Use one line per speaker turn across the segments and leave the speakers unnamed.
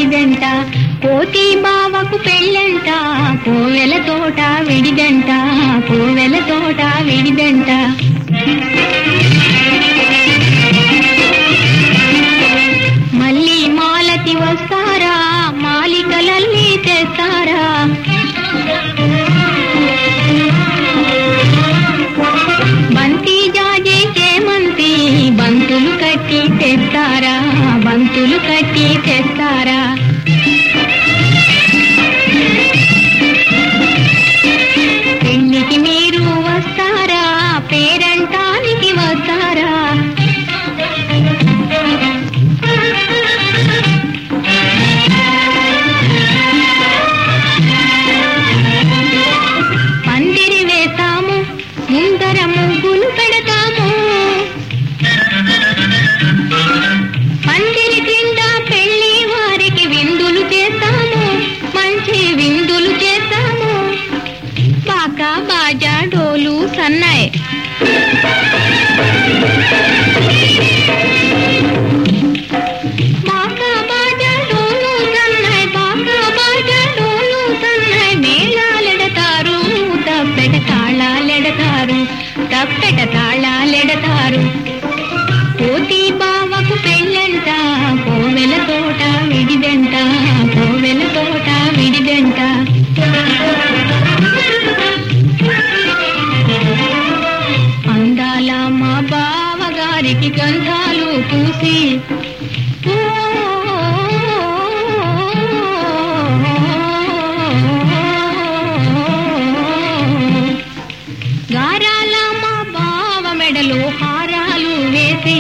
విడిదంట కోతి బావకు పెళ్ళంట కోవెల తోట విడిదంట కోవెల తోట విడిదంట మళ్ళీ మాలతి వస్తారా మాలికలల్లి తెస్తారా బంతి జాజే చేమంతి బంతులు కట్టి తెస్తారా బంతులు కట్టి తెస్తారా పెళ్లికి మీరు వస్తారా పేరంటానికి వస్తారా పందిరి వేస్తాము ముందర ముగ్గులు పెడతాము పందిరి కింద పెళ్లి వారికి విందులు చేస్తాము మంచి విందులు చేస్తాము బాకా బాజా డోలు సన్నాయ్ బాకా బాజా డోలు సన్నాయ్ బాకా బాజా డోలు సన్నాయ్ మేళాలెడతారు తప్పెట తాళాలెడతారు తప్పెట తాళాలెడతారు కోతి బావకు పెళ్ళంట కోవెల తోట విడిదంట కోవెల తోట విడిదంట అందాల మా బావగారికి గంధాలు పూసి ఓ గారాల మా బావ మెడలో హారాలు వేసి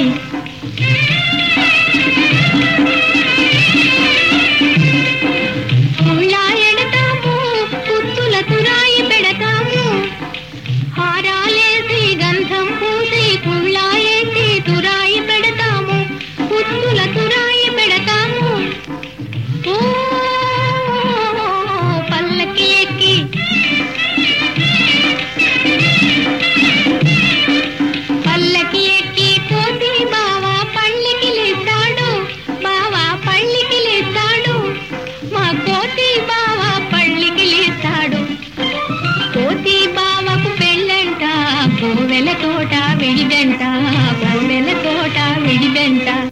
ముళ్ళా ఎడతాము పుత్తుల తురాయి పెడతాము హారాలేసి గంధం పూసి కుళ్ళాయేసి తురాయి పెడతాము పుత్తుల తురాయి పెడతాము ఓ పల్లకి ఎక్కి పల్లకి ఎక్కి కోతి బావా పళ్ళకి లేస్తాడు బావా పళ్ళకి లేస్తాడు మా కోతి బావా పళ్ళకి లేస్తాడు కోతి బావకు పెళ్ళంట కోవెల తోట విడిదంట కోవెల తోట విడిదంట